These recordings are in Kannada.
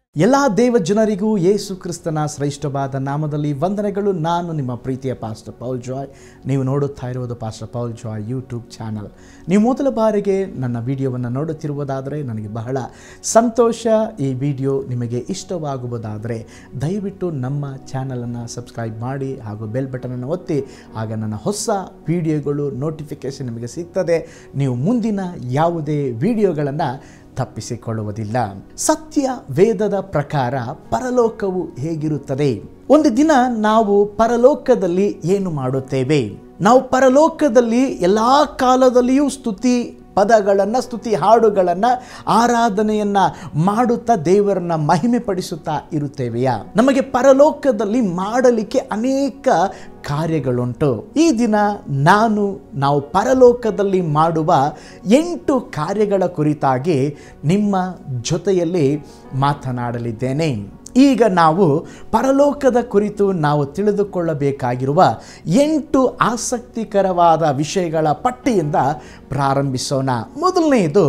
ಎಲ್ಲ ದೇವ ಜನರಿಗೂ ಯೇಸು ಕ್ರಿಸ್ತನ ಶ್ರೇಷ್ಠವಾದ ನಾಮದಲ್ಲಿ ವಂದನೆಗಳು ನಾನು ನಿಮ್ಮ ಪ್ರೀತಿಯ ಪಾಸ್ಟರ್ ಪೌಲ್ ಜಾಯ್ ನೀವು ನೋಡುತ್ತಾ ಇರುವುದು pastor Paul Joy YouTube channel ನೀವು ಮೊದಲ ಬಾರಿಗೆ ನನ್ನ ವಿಡಿಯೋವನ್ನು ನೋಡುತ್ತಿರುವುದಾದರೆ ನನಗೆ ಬಹಳ ಸಂತೋಷ ಈ ವಿಡಿಯೋ ನಿಮಗೆ ಇಷ್ಟವಾಗುವುದಾದರೆ ದಯವಿಟ್ಟು ನಮ್ಮ ಚಾನಲನ್ನು ಸಬ್ಸ್ಕ್ರೈಬ್ ಮಾಡಿ ಹಾಗೂ ಬೆಲ್ ಬಟನನ್ನು ಒತ್ತಿ ಆಗ ನನ್ನ ಹೊಸ ವಿಡಿಯೋಗಳು ನೋಟಿಫಿಕೇಷನ್ ನಿಮಗೆ ಸಿಗ್ತದೆ ನೀವು ಮುಂದಿನ ಯಾವುದೇ ವಿಡಿಯೋಗಳನ್ನು ತಪ್ಪಿಸಿಕೊಳ್ಳುವುದಿಲ್ಲ ಸತ್ಯ ವೇದದ ಪ್ರಕಾರ ಪರಲೋಕವು ಹೇಗಿರುತ್ತದೆ ಒಂದು ದಿನ ನಾವು ಪರಲೋಕದಲ್ಲಿ ಏನು ಮಾಡುತ್ತೇವೆ ನಾವು ಪರಲೋಕದಲ್ಲಿ ಎಲ್ಲ ಕಾಲದಲ್ಲಿಯೂ ಸ್ತುತಿ ಪದಗಳನ್ನು ಸ್ತುತಿ ಹಾಡುಗಳನ್ನು ಆರಾಧನೆಯನ್ನು ಮಾಡುತ್ತಾ ದೇವರನ್ನ ಮಹಿಮೆ ಪಡಿಸುತ್ತಾ ಇರುತ್ತೇವೆಯಾ ನಮಗೆ ಪರಲೋಕದಲ್ಲಿ ಮಾಡಲಿಕ್ಕೆ ಅನೇಕ ಕಾರ್ಯಗಳುಂಟು ಈ ದಿನ ನಾನು ನಾವು ಪರಲೋಕದಲ್ಲಿ ಮಾಡುವ ಎಂಟು ಕಾರ್ಯಗಳ ಕುರಿತಾಗಿ ನಿಮ್ಮ ಜೊತೆಯಲ್ಲಿ ಮಾತನಾಡಲಿದ್ದೇನೆ ಈಗ ನಾವು ಪರಲೋಕದ ಕುರಿತು ನಾವು ತಿಳಿದುಕೊಳ್ಳಬೇಕಾಗಿರುವ ಎಂಟು ಆಸಕ್ತಿಕರವಾದ ವಿಷಯಗಳ ಪಟ್ಟಿಯಿಂದ ಪ್ರಾರಂಭಿಸೋಣ ಮೊದಲನೆಯದು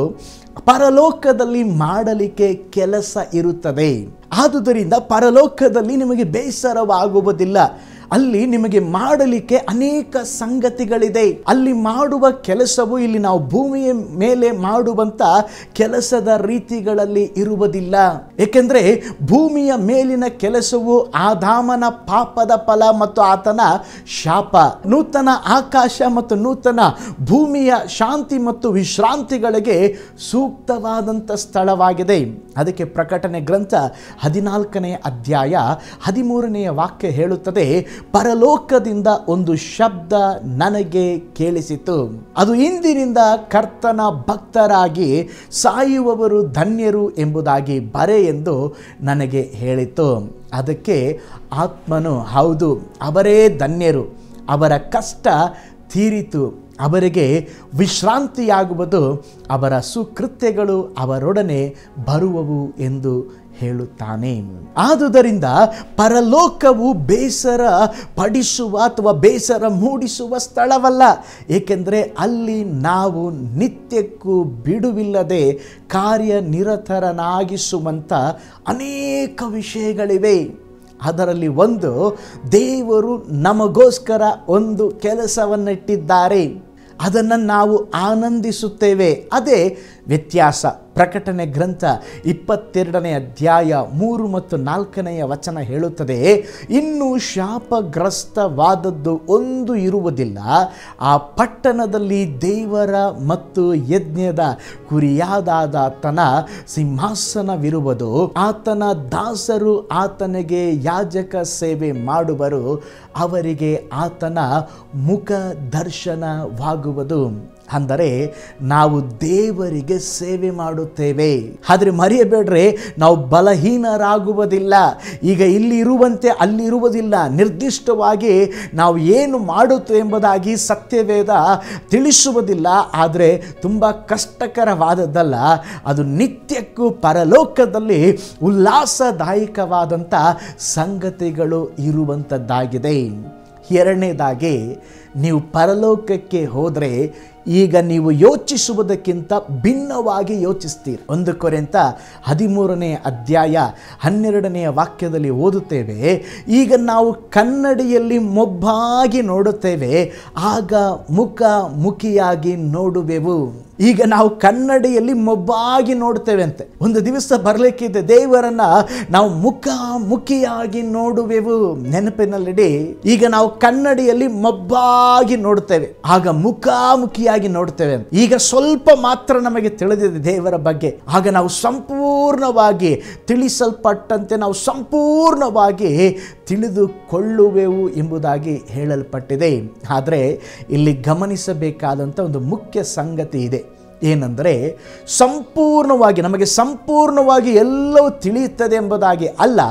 ಪರಲೋಕದಲ್ಲಿ ಮಾಡಲಿಕ್ಕೆ ಕೆಲಸ ಇರುತ್ತದೆ ಆದುದರಿಂದ ಪರಲೋಕದಲ್ಲಿ ನಿಮಗೆ ಬೇಸರವಾಗುವುದಿಲ್ಲ ಅಲ್ಲಿ ನಿಮಗೆ ಮಾಡಲಿಕ್ಕೆ ಅನೇಕ ಸಂಗತಿಗಳಿದೆ ಅಲ್ಲಿ ಮಾಡುವ ಕೆಲಸವು ಇಲ್ಲಿ ನಾವು ಭೂಮಿಯ ಮೇಲೆ ಮಾಡುವಂತ ಕೆಲಸದ ರೀತಿಗಳಲ್ಲಿ ಇರುವುದಿಲ್ಲ ಏಕೆಂದರೆ ಭೂಮಿಯ ಮೇಲಿನ ಕೆಲಸವು ಆದಾಮನ ಪಾಪದ ಫಲ ಮತ್ತು ಆತನ ಶಾಪ ನೂತನ ಆಕಾಶ ಮತ್ತು ನೂತನ ಭೂಮಿಯ ಶಾಂತಿ ಮತ್ತು ವಿಶ್ರಾಂತಿಗಳಿಗೆ ಸೂಕ್ತವಾದಂಥ ಸ್ಥಳವಾಗಿದೆ ಅದಕ್ಕೆ ಪ್ರಕಟಣೆ ಗ್ರಂಥ ಹದಿನಾಲ್ಕನೆಯ ಅಧ್ಯಾಯ ಹದಿಮೂರನೆಯ ವಾಕ್ಯ ಹೇಳುತ್ತದೆ ಪರಲೋಕದಿಂದ ಒಂದು ಶಬ್ದ ನನಗೆ ಕೇಳಿಸಿತು ಅದು ಇಂದಿನಿಂದ ಕರ್ತನ ಭಕ್ತರಾಗಿ ಸಾಯುವವರು ಧನ್ಯರು ಎಂಬುದಾಗಿ ಬರೆ ಎಂದು ನನಗೆ ಹೇಳಿತು ಅದಕ್ಕೆ ಆತ್ಮನು ಹೌದು ಅವರೇ ಧನ್ಯರು ಅವರ ಕಷ್ಟ ತೀರಿತು ಅವರಿಗೆ ವಿಶ್ರಾಂತಿಯಾಗುವುದು ಅವರ ಸುಕೃತ್ಯಗಳು ಅವರೊಡನೆ ಬರುವವು ಎಂದು ಹೇಳುತ್ತಾನೆ ಆದುದರಿಂದ ಪರಲೋಕವು ಬೇಸರ ಪಡಿಸುವ ಅಥವಾ ಬೇಸರ ಮೂಡಿಸುವ ಸ್ಥಳವಲ್ಲ ಏಕೆಂದರೆ ಅಲ್ಲಿ ನಾವು ನಿತ್ಯಕ್ಕೂ ಬಿಡುವಿಲ್ಲದೆ ಕಾರ್ಯನಿರತರನಾಗಿಸುವಂಥ ಅನೇಕ ವಿಷಯಗಳಿವೆ ಅದರಲ್ಲಿ ಒಂದು ದೇವರು ನಮಗೋಸ್ಕರ ಒಂದು ಕೆಲಸವನ್ನಿಟ್ಟಿದ್ದಾರೆ ಅದನ್ನು ನಾವು ಆನಂದಿಸುತ್ತೇವೆ ಅದೇ ವ್ಯತ್ಯಾಸ ಪ್ರಕಟಣೆ ಗ್ರಂಥ ಇಪ್ಪತ್ತೆರಡನೇ ಅಧ್ಯಾಯ ಮೂರು ಮತ್ತು ನಾಲ್ಕನೆಯ ವಚನ ಹೇಳುತ್ತದೆ ಇನ್ನು ಶಾಪಗ್ರಸ್ತವಾದದ್ದು ಒಂದು ಇರುವುದಿಲ್ಲ ಆ ಪಟ್ಟಣದಲ್ಲಿ ದೇವರ ಮತ್ತು ಯಜ್ಞದ ಕುರಿಯಾದಾತನ ಸಿಂಹಾಸನವಿರುವುದು ಆತನ ದಾಸರು ಆತನಿಗೆ ಯಾಜಕ ಸೇವೆ ಮಾಡುವರು ಅವರಿಗೆ ಆತನ ಮುಖ ದರ್ಶನವಾಗುವುದು ಅಂದರೆ ನಾವು ದೇವರಿಗೆ ಸೇವೆ ಮಾಡುತ್ತೇವೆ ಆದರೆ ಮರೆಯಬೇಡ್ರೆ ನಾವು ಬಲಹೀನರಾಗುವುದಿಲ್ಲ ಈಗ ಇಲ್ಲಿ ಇರುವಂತೆ ಅಲ್ಲಿರುವುದಿಲ್ಲ ನಿರ್ದಿಷ್ಟವಾಗಿ ನಾವು ಏನು ಮಾಡುತ್ತೇವೆ ಎಂಬುದಾಗಿ ಸತ್ಯವೇದ ತಿಳಿಸುವುದಿಲ್ಲ ಆದರೆ ತುಂಬ ಕಷ್ಟಕರವಾದದ್ದಲ್ಲ ಅದು ನಿತ್ಯಕ್ಕೂ ಪರಲೋಕದಲ್ಲಿ ಉಲ್ಲಾಸದಾಯಕವಾದಂಥ ಸಂಗತಿಗಳು ಇರುವಂಥದ್ದಾಗಿದೆ ಎರಡನೇದಾಗಿ ನೀವು ಪರಲೋಕಕ್ಕೆ ಹೋದರೆ ಈಗ ನೀವು ಯೋಚಿಸುವುದಕ್ಕಿಂತ ಭಿನ್ನವಾಗಿ ಯೋಚಿಸ್ತೀರಿ ಒಂದು ಕೊರೆಂತ ಹದಿಮೂರನೇ ಅಧ್ಯಾಯ ಹನ್ನೆರಡನೆಯ ವಾಕ್ಯದಲ್ಲಿ ಓದುತ್ತೇವೆ ಈಗ ನಾವು ಕನ್ನಡಿಯಲ್ಲಿ ಮೊಬ್ಬಾಗಿ ನೋಡುತ್ತೇವೆ ಆಗ ಮುಖ ಮುಖಿಯಾಗಿ ನೋಡುವೆವು ಈಗ ನಾವು ಕನ್ನಡಿಯಲ್ಲಿ ಮೊಬ್ಬಾಗಿ ನೋಡ್ತೇವೆ ಅಂತೆ ಒಂದು ದಿವಸ ಬರಲಿಕ್ಕಿದೆ ದೇವರನ್ನ ನಾವು ಮುಖ ಮುಖಿಯಾಗಿ ನೋಡುವೆವು ನೆನಪಿನಲ್ಲಿಡಿ ಈಗ ನಾವು ಕನ್ನಡಿಯಲ್ಲಿ ಮೊಬ್ಬಾಗಿ ನೋಡ್ತೇವೆ ಆಗ ಮುಖಾಮುಖಿಯಾಗಿ ನೋಡ್ತೇವೆ ಅಂತ ಈಗ ಸ್ವಲ್ಪ ಮಾತ್ರ ನಮಗೆ ತಿಳಿದಿದೆ ದೇವರ ಬಗ್ಗೆ ಆಗ ನಾವು ಸಂಪೂರ್ಣವಾಗಿ ತಿಳಿಸಲ್ಪಟ್ಟಂತೆ ನಾವು ಸಂಪೂರ್ಣವಾಗಿ ತಿಳಿದುಕೊಳ್ಳುವೆವು ಎಂಬುದಾಗಿ ಹೇಳಲ್ಪಟ್ಟಿದೆ ಆದರೆ ಇಲ್ಲಿ ಗಮನಿಸಬೇಕಾದಂಥ ಒಂದು ಮುಖ್ಯ ಸಂಗತಿ ಇದೆ ಏನಂದರೆ ಸಂಪೂರ್ಣವಾಗಿ ನಮಗೆ ಸಂಪೂರ್ಣವಾಗಿ ಎಲ್ಲವೂ ತಿಳಿಯುತ್ತದೆ ಎಂಬುದಾಗಿ ಅಲ್ಲ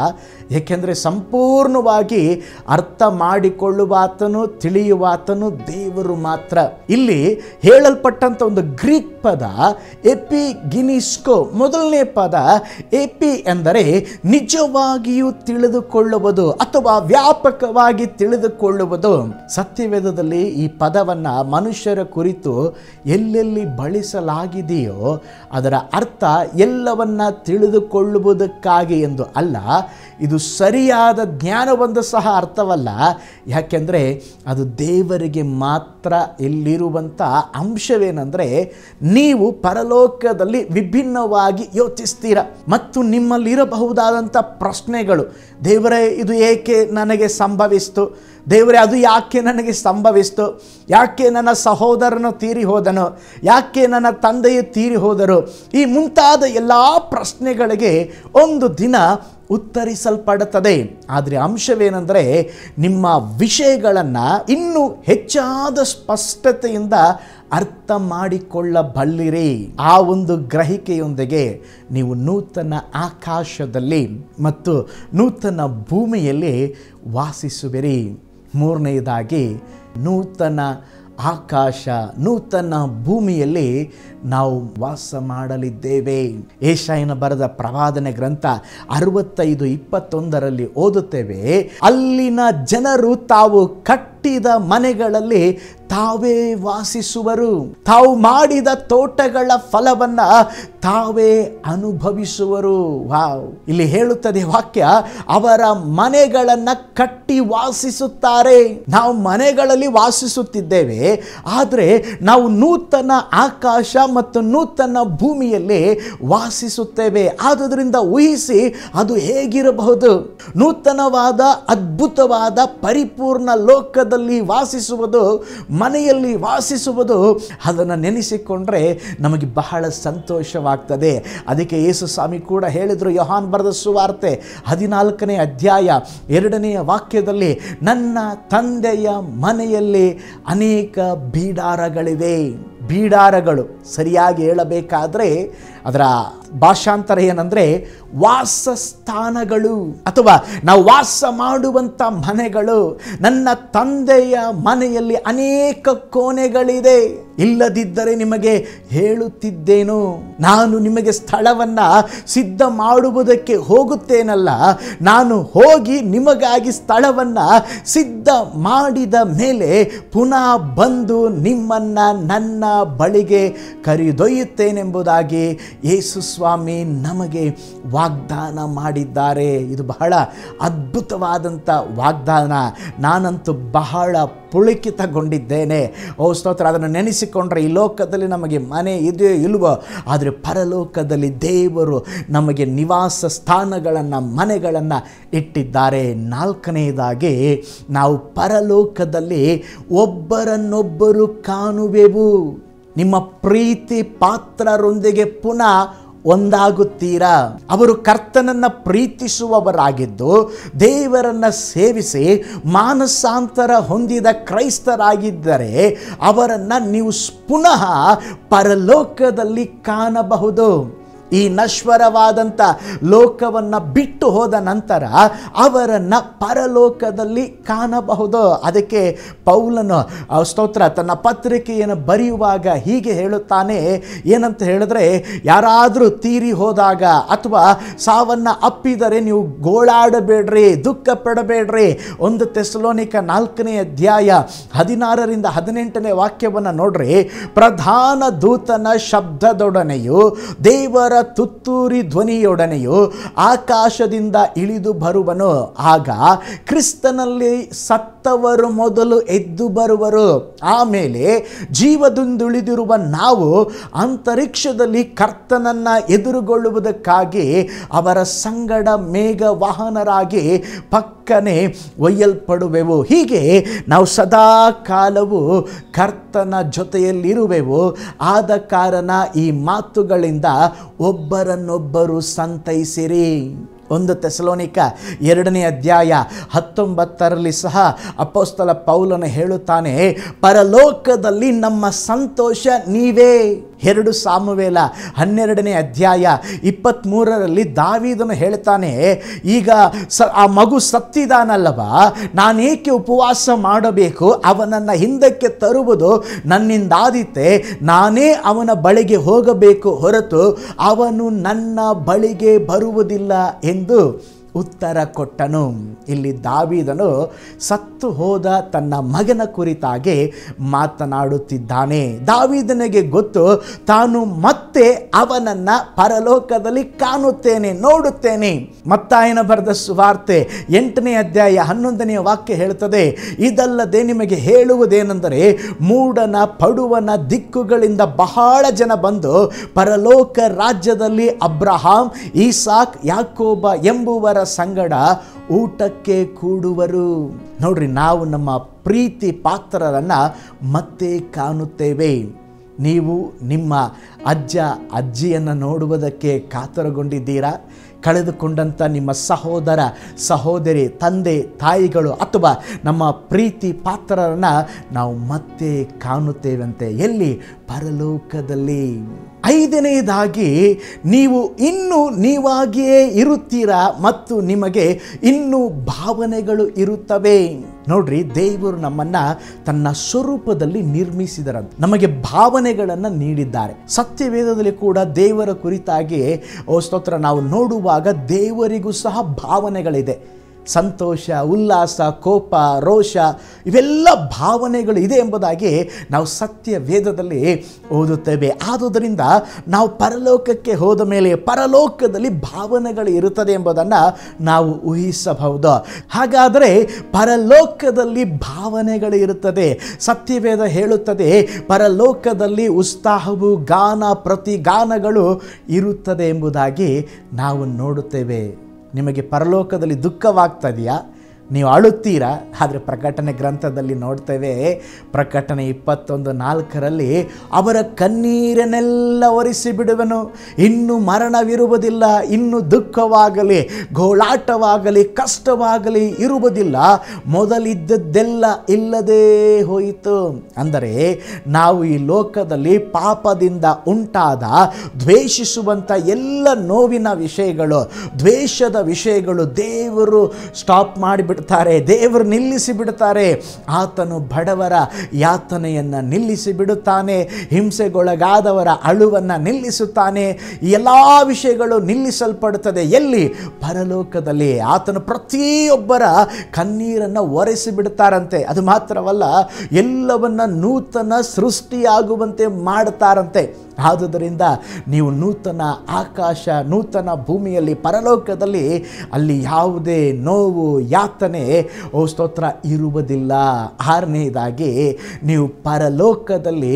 ಏಕೆಂದರೆ ಸಂಪೂರ್ಣವಾಗಿ ಅರ್ಥ ಮಾಡಿಕೊಳ್ಳುವಾತನು ತಿಳಿಯುವಾತನು ದೇವರು ಮಾತ್ರ ಇಲ್ಲಿ ಹೇಳಲ್ಪಟ್ಟಂಥ ಒಂದು ಗ್ರೀಕ್ ಪದ ಎಪಿ ಗಿನಿಸ್ಕೋ ಮೊದಲನೇ ಪದ ಎಪಿ ಎಂದರೆ ನಿಜವಾಗಿಯೂ ತಿಳಿದುಕೊಳ್ಳುವುದು ಅಥವಾ ವ್ಯಾಪಕವಾಗಿ ತಿಳಿದುಕೊಳ್ಳುವುದು ಸತ್ಯವೇದದಲ್ಲಿ ಈ ಪದವನ್ನು ಮನುಷ್ಯರ ಕುರಿತು ಎಲ್ಲೆಲ್ಲಿ ಬಳಸಲಾಗಿದೆಯೋ ಅದರ ಅರ್ಥ ಎಲ್ಲವನ್ನ ತಿಳಿದುಕೊಳ್ಳುವುದಕ್ಕಾಗಿ ಎಂದು ಅಲ್ಲ ಇದು ಸರಿಯಾದ ಜ್ಞಾನವೊಂದು ಸಹ ಅರ್ಥವಲ್ಲ ಯಾಕೆಂದರೆ ಅದು ದೇವರಿಗೆ ಮಾತ್ರ ಎಲ್ಲಿರುವಂಥ ಅಂಶವೇನೆಂದರೆ ನೀವು ಪರಲೋಕದಲ್ಲಿ ವಿಭಿನ್ನವಾಗಿ ಯೋಚಿಸ್ತೀರ ಮತ್ತು ನಿಮ್ಮಲ್ಲಿರಬಹುದಾದಂಥ ಪ್ರಶ್ನೆಗಳು ದೇವರೇ ಇದು ಏಕೆ ನನಗೆ ಸಂಭವಿಸ್ತು ದೇವರೇ ಅದು ಯಾಕೆ ನನಗೆ ಸಂಭವಿಸ್ತು ಯಾಕೆ ನನ್ನ ಸಹೋದರನು ತೀರಿ ಹೋದನು ಯಾಕೆ ನನ್ನ ತಂದೆಯು ತೀರಿ ಹೋದರು ಈ ಮುಂತಾದ ಎಲ್ಲ ಪ್ರಶ್ನೆಗಳಿಗೆ ಒಂದು ದಿನ ಉತ್ತರಿಸಲ್ಪಡುತ್ತದೆ ಆದರೆ ಅಂಶವೇನೆಂದರೆ ನಿಮ್ಮ ವಿಷಯಗಳನ್ನು ಇನ್ನೂ ಹೆಚ್ಚಾದ ಸ್ಪಷ್ಟತೆಯಿಂದ ಅರ್ಥ ಮಾಡಿಕೊಳ್ಳಬಲ್ಲಿರಿ ಆ ಒಂದು ಗ್ರಹಿಕೆಯೊಂದಿಗೆ ನೀವು ನೂತನ ಆಕಾಶದಲ್ಲಿ ಮತ್ತು ನೂತನ ಭೂಮಿಯಲ್ಲಿ ವಾಸಿಸುವಿರಿ ಮೂರನೆಯದಾಗಿ ನೂತನ ಆಕಾಶ ನೂತನ ಭೂಮಿಯಲ್ಲಿ ನಾವು ವಾಸ ಮಾಡಲಿದ್ದೇವೆ ಏಷಾಯನ ಬರೆದ ಪ್ರವಾದನೆ ಗ್ರಂಥ ಅರವತ್ತೈದು ಇಪ್ಪತ್ತೊಂದರಲ್ಲಿ ಓದುತ್ತೇವೆ ಅಲ್ಲಿನ ಜನರು ತಾವು ಕಟ್ಟಿದ ಮನೆಗಳಲ್ಲಿ ತಾವೇ ವಾಸಿಸುವರು ತಾವು ಮಾಡಿದ ತೋಟಗಳ ಫಲವನ್ನ ತಾವೇ ಅನುಭವಿಸುವರು ವಾವ್ ಇಲ್ಲಿ ಹೇಳುತ್ತದೆ ವಾಕ್ಯ ಅವರ ಮನೆಗಳನ್ನ ಕಟ್ಟಿ ವಾಸಿಸುತ್ತಾರೆ ನಾವು ಮನೆಗಳಲ್ಲಿ ವಾಸಿಸುತ್ತಿದ್ದೇವೆ ಆದರೆ ನಾವು ನೂತನ ಆಕಾಶ ಮತ್ತು ನೂತನ ಭೂಮಿಯಲ್ಲಿ ವಾಸಿಸುತ್ತೇವೆ ಆದುದರಿಂದ ಊಹಿಸಿ ಅದು ಹೇಗಿರಬಹುದು ನೂತನವಾದ ಅದ್ಭುತವಾದ ಪರಿಪೂರ್ಣ ಲೋಕದಲ್ಲಿ ವಾಸಿಸುವುದು ಮನೆಯಲ್ಲಿ ವಾಸಿಸುವುದು ಅದನ್ನು ನೆನೆಸಿಕೊಂಡ್ರೆ ನಮಗೆ ಬಹಳ ಸಂತೋಷವಾಗ್ತದೆ ಅದಕ್ಕೆ ಯೇಸು ಸ್ವಾಮಿ ಕೂಡ ಹೇಳಿದರು ಯೋಹಾನ್ ಬರೆದ ಸುವಾರ್ತೆ ಹದಿನಾಲ್ಕನೇ ಅಧ್ಯಾಯ ಎರಡನೆಯ ವಾಕ್ಯದಲ್ಲಿ ನನ್ನ ತಂದೆಯ ಮನೆಯಲ್ಲಿ ಅನೇಕ ಬೀಡಾರಗಳಿವೆ ಬೀಡಾರಗಳು ಸರಿಯಾಗಿ ಹೇಳಬೇಕಾದ್ರೆ ಅದರ ಭಾಷಾಂತರ ಏನಂದರೆ ವಾಸಸ್ಥಾನಗಳು ಅಥವಾ ನಾವು ವಾಸ ಮಾಡುವಂಥ ಮನೆಗಳು ನನ್ನ ತಂದೆಯ ಮನೆಯಲ್ಲಿ ಅನೇಕ ಕೋಣೆಗಳಿದೆ ಇಲ್ಲದಿದ್ದರೆ ನಿಮಗೆ ಹೇಳುತ್ತಿದ್ದೇನು ನಾನು ನಿಮಗೆ ಸ್ಥಳವನ್ನು ಸಿದ್ಧ ಮಾಡುವುದಕ್ಕೆ ಹೋಗುತ್ತೇನಲ್ಲ ನಾನು ಹೋಗಿ ನಿಮಗಾಗಿ ಸ್ಥಳವನ್ನು ಸಿದ್ಧ ಮಾಡಿದ ಮೇಲೆ ಪುನಃ ಬಂದು ನಿಮ್ಮನ್ನು ನನ್ನ ಬಳಿಗೆ ಕರೆದೊಯ್ಯುತ್ತೇನೆಂಬುದಾಗಿ ಯೇಸು ಸ್ವಾಮಿ ನಮಗೆ ವಾಗ್ದಾನ ಮಾಡಿದ್ದಾರೆ ಇದು ಬಹಳ ಅದ್ಭುತವಾದಂಥ ವಾಗ್ದಾನ ನಾನಂತೂ ಬಹಳ ಪುಳಕಿತಗೊಂಡಿದ್ದೇನೆ ಓ ಸ್ತೋತ್ರ ಅದನ್ನು ನೆನೆಸಿಕೊಂಡ್ರೆ ಈ ಲೋಕದಲ್ಲಿ ನಮಗೆ ಮನೆ ಇದೆಯೋ ಇಲ್ವೋ ಆದರೆ ಪರಲೋಕದಲ್ಲಿ ದೇವರು ನಮಗೆ ನಿವಾಸ ಸ್ಥಾನಗಳನ್ನು ಮನೆಗಳನ್ನು ಇಟ್ಟಿದ್ದಾರೆ ನಾಲ್ಕನೆಯದಾಗಿ ನಾವು ಪರಲೋಕದಲ್ಲಿ ಒಬ್ಬರನ್ನೊಬ್ಬರು ಕಾಣುವೆವು ನಿಮ್ಮ ಪ್ರೀತಿ ಪಾತ್ರರೊಂದಿಗೆ ಪುನಃ ಒಂದಾಗುತ್ತೀರಾ ಅವರು ಕರ್ತನನ್ನ ಪ್ರೀತಿಸುವವರಾಗಿದ್ದು ದೇವರನ್ನ ಸೇವಿಸಿ ಮಾನಸಾಂತರ ಹೊಂದಿದ ಕ್ರೈಸ್ತರಾಗಿದ್ದರೆ ಅವರನ್ನು ನೀವು ಪುನಃ ಪರಲೋಕದಲ್ಲಿ ಕಾಣಬಹುದು ಈ ನಶ್ವರವಾದಂಥ ಲೋಕವನ್ನು ಬಿಟ್ಟು ಹೋದ ನಂತರ ಅವರನ್ನು ಪರಲೋಕದಲ್ಲಿ ಕಾಣಬಹುದು ಅದಕ್ಕೆ ಪೌಲನು ಆ ಸ್ತೋತ್ರ ತನ್ನ ಪತ್ರಿಕೆಯನ್ನು ಬರೆಯುವಾಗ ಹೀಗೆ ಹೇಳುತ್ತಾನೆ ಏನಂತ ಹೇಳಿದ್ರೆ ಯಾರಾದರೂ ತೀರಿ ಹೋದಾಗ ಅಥವಾ ಸಾವನ್ನು ಅಪ್ಪಿದರೆ ನೀವು ಗೋಳಾಡಬೇಡ್ರಿ ದುಃಖ ಪಡಬೇಡ್ರಿ ಒಂದು ತೆಸಲೋನಿಕ ನಾಲ್ಕನೇ ಅಧ್ಯಾಯ ಹದಿನಾರರಿಂದ ಹದಿನೆಂಟನೇ ವಾಕ್ಯವನ್ನು ನೋಡ್ರಿ ಪ್ರಧಾನ ದೂತನ ಶಬ್ದದೊಡನೆಯು ದೇವರ ತುತ್ತೂರಿ ಧ್ವನಿಯೊಡನೆಯು ಆಕಾಶದಿಂದ ಇಳಿದು ಬರುವನು ಆಗ ಕ್ರಿಸ್ತನಲ್ಲಿ ಸತ್ತವರು ಮೊದಲು ಎದ್ದು ಬರುವರು ಆಮೇಲೆ ಜೀವದಿಂದುಳಿದಿರುವ ನಾವು ಅಂತರಿಕ್ಷದಲ್ಲಿ ಕರ್ತನನ್ನ ಎದುರುಗೊಳ್ಳುವುದಕ್ಕಾಗಿ ಅವರ ಸಂಗಡ ಮೇಘ ವಾಹನರಾಗಿ ಪಕ್ಕನೆ ಒಯ್ಯಲ್ಪಡುವೆವು ಹೀಗೆ ನಾವು ಸದಾ ಕಾಲವು ಕರ್ತನ ಜೊತೆಯಲ್ಲಿರುವೆವು ಆದ ಕಾರಣ ಈ ಮಾತುಗಳಿಂದ ಒಬ್ಬರನ್ನೊಬ್ಬರು ಸಂತೈಸಿರಿ ಒಂದು ತೆಸಲೋನಿಕ ಎರಡನೇ ಅಧ್ಯಾಯ ಹತ್ತೊಂಬತ್ತರಲ್ಲಿ ಸಹ ಅಪೋಸ್ತಲ ಪೌಲನ ಹೇಳುತ್ತಾನೆ ಪರಲೋಕದಲ್ಲಿ ನಮ್ಮ ಸಂತೋಷ ನೀವೇ ಎರಡು ಸಾಮುವೇಲ ಹನ್ನೆರಡನೇ ಅಧ್ಯಾಯ ಇಪ್ಪತ್ತ್ಮೂರರಲ್ಲಿ ದಾವೀದನು ಹೇಳ್ತಾನೆ ಈಗ ಸ ಆ ಮಗು ಸತ್ತಿದಾನಲ್ಲವ ನಾನೇಕೆ ಉಪವಾಸ ಮಾಡಬೇಕು ಅವನನ್ನು ಹಿಂದಕ್ಕೆ ತರುವುದು ನನ್ನಿಂದಾದೀತೆ ನಾನೇ ಅವನ ಬಳಿಗೆ ಹೋಗಬೇಕು ಹೊರತು ಅವನು ನನ್ನ ಬಳಿಗೆ ಬರುವುದಿಲ್ಲ ಎಂದು ಉತ್ತರ ಕೊಟ್ಟನು ಇಲ್ಲಿ ದಾವೀದನು ಸತ್ತು ಹೋದ ತನ್ನ ಮಗನ ಕುರಿತಾಗಿ ಮಾತನಾಡುತ್ತಿದ್ದಾನೆ ದಾವೀದನಿಗೆ ಗೊತ್ತು ತಾನು ಮತ್ತೆ ಅವನನ್ನು ಪರಲೋಕದಲ್ಲಿ ಕಾಣುತ್ತೇನೆ ನೋಡುತ್ತೇನೆ ಮತ್ತಾಯನ ಬರೆದ ಸುವಾರ್ತೆ ಎಂಟನೇ ಅಧ್ಯಾಯ ಹನ್ನೊಂದನೆಯ ವಾಕ್ಯ ಹೇಳುತ್ತದೆ ಇದಲ್ಲದೆ ನಿಮಗೆ ಹೇಳುವುದೇನೆಂದರೆ ಮೂಡನ ಪಡುವನ ದಿಕ್ಕುಗಳಿಂದ ಬಹಳ ಜನ ಬಂದು ಪರಲೋಕ ರಾಜ್ಯದಲ್ಲಿ ಅಬ್ರಹಾಂ ಈಸಾಕ್ ಯಾಕೋಬ ಎಂಬುವರ ಸಂಗಡ ಊಟಕ್ಕೆ ಕೂಡುವರು ನೋಡ್ರಿ ನಾವು ನಮ್ಮ ಪ್ರೀತಿ ಪಾತ್ರರನ್ನು ಮತ್ತೆ ಕಾಣುತ್ತೇವೆ ನೀವು ನಿಮ್ಮ ಅಜ್ಜ ಅಜ್ಜಿಯನ್ನು ನೋಡುವುದಕ್ಕೆ ಕಾತರಗೊಂಡಿದ್ದೀರಾ ಕಳೆದುಕೊಂಡಂಥ ನಿಮ್ಮ ಸಹೋದರ ಸಹೋದರಿ ತಂದೆ ತಾಯಿಗಳು ಅಥವಾ ನಮ್ಮ ಪ್ರೀತಿ ಪಾತ್ರರನ್ನು ನಾವು ಮತ್ತೆ ಕಾಣುತ್ತೇವಂತೆ ಎಲ್ಲಿ ಪರಲೋಕದಲ್ಲಿ ಐದನೆಯದಾಗಿ ನೀವು ಇನ್ನೂ ನೀವಾಗಿಯೇ ಇರುತ್ತೀರಾ ಮತ್ತು ನಿಮಗೆ ಇನ್ನೂ ಭಾವನೆಗಳು ಇರುತ್ತವೆ ನೋಡ್ರಿ ದೇವರು ನಮ್ಮನ್ನ ತನ್ನ ಸ್ವರೂಪದಲ್ಲಿ ನಿರ್ಮಿಸಿದರಂತೆ ನಮಗೆ ಭಾವನೆಗಳನ್ನು ನೀಡಿದ್ದಾರೆ ಸತ್ಯವೇದದಲ್ಲಿ ಕೂಡ ದೇವರ ಕುರಿತಾಗಿ ಓ ಸ್ತೋತ್ರ ನಾವು ನೋಡುವಾಗ ದೇವರಿಗೂ ಸಹ ಭಾವನೆಗಳಿದೆ ಸಂತೋಷ ಉಲ್ಲಾಸ ಕೋಪ ರೋಷ ಇವೆಲ್ಲ ಭಾವನೆಗಳು ಇದೆ ಎಂಬುದಾಗಿ ನಾವು ಸತ್ಯ ವೇದದಲ್ಲಿ ಓದುತ್ತೇವೆ ಆದುದರಿಂದ ನಾವು ಪರಲೋಕಕ್ಕೆ ಹೋದ ಮೇಲೆ ಪರಲೋಕದಲ್ಲಿ ಭಾವನೆಗಳು ಇರುತ್ತದೆ ಎಂಬುದನ್ನು ನಾವು ಊಹಿಸಬಹುದು ಹಾಗಾದರೆ ಪರಲೋಕದಲ್ಲಿ ಭಾವನೆಗಳು ಇರುತ್ತದೆ ಸತ್ಯವೇದ ಹೇಳುತ್ತದೆ ಪರಲೋಕದಲ್ಲಿ ಉತ್ಸಾಹವು ಗಾನ ಪ್ರತಿಗಾನಗಳು ಇರುತ್ತದೆ ಎಂಬುದಾಗಿ ನಾವು ನೋಡುತ್ತೇವೆ ನಿಮಗೆ ಪರಲೋಕದಲ್ಲಿ ದುಃಖವಾಗ್ತದೆಯಾ ನೀವು ಅಳುತ್ತೀರಾ ಆದರೆ ಪ್ರಕಟಣೆ ಗ್ರಂಥದಲ್ಲಿ ನೋಡ್ತೇವೆ ಪ್ರಕಟಣೆ ಇಪ್ಪತ್ತೊಂದು ನಾಲ್ಕರಲ್ಲಿ ಅವರ ಕಣ್ಣೀರನ್ನೆಲ್ಲ ಒರೆಸಿ ಬಿಡುವನು ಇನ್ನು ಮರಣವಿರುವುದಿಲ್ಲ ಇನ್ನು ದುಃಖವಾಗಲಿ ಗೋಳಾಟವಾಗಲಿ ಕಷ್ಟವಾಗಲಿ ಇರುವುದಿಲ್ಲ ಮೊದಲಿದ್ದದ್ದೆಲ್ಲ ಇಲ್ಲದೇ ಹೋಯಿತು ಅಂದರೆ ನಾವು ಈ ಲೋಕದಲ್ಲಿ ಪಾಪದಿಂದ ಉಂಟಾದ ದ್ವೇಷಿಸುವಂಥ ಎಲ್ಲ ನೋವಿನ ವಿಷಯಗಳು ದ್ವೇಷದ ವಿಷಯಗಳು ದೇವರು ಸ್ಟಾಪ್ ಮಾಡಿಬಿಡ್ತಾರೆ ದೇವರು ನಿಲ್ಲಿಸಿ ಬಿಡ್ತಾರೆ ಆತನು ಬಡವರ ಯಾತನೆಯನ್ನು ನಿಲ್ಲಿಸಿ ಬಿಡುತ್ತಾನೆ ಹಿಂಸೆಗೊಳಗಾದವರ ಅಳುವನ್ನು ನಿಲ್ಲಿಸುತ್ತಾನೆ ಈ ಎಲ್ಲ ವಿಷಯಗಳು ನಿಲ್ಲಿಸಲ್ಪಡುತ್ತದೆ ಎಲ್ಲಿ ಪರಲೋಕದಲ್ಲಿ ಆತನು ಪ್ರತಿಯೊಬ್ಬರ ಕಣ್ಣೀರನ್ನು ಒರೆಸಿ ಬಿಡ್ತಾರಂತೆ ಅದು ಮಾತ್ರವಲ್ಲ ಎಲ್ಲವನ್ನ ನೂತನ ಸೃಷ್ಟಿಯಾಗುವಂತೆ ಮಾಡ್ತಾರಂತೆ ಆದುದರಿಂದ ನೀವು ನೂತನ ಆಕಾಶ ನೂತನ ಭೂಮಿಯಲ್ಲಿ ಪರಲೋಕದಲ್ಲಿ ಅಲ್ಲಿ ಯಾವುದೇ ನೋವು ಯಾತನೆ ಓ ಸ್ತೋತ್ರ ಇರುವುದಿಲ್ಲ ಆರನೇದಾಗಿ ನೀವು ಪರಲೋಕದಲ್ಲಿ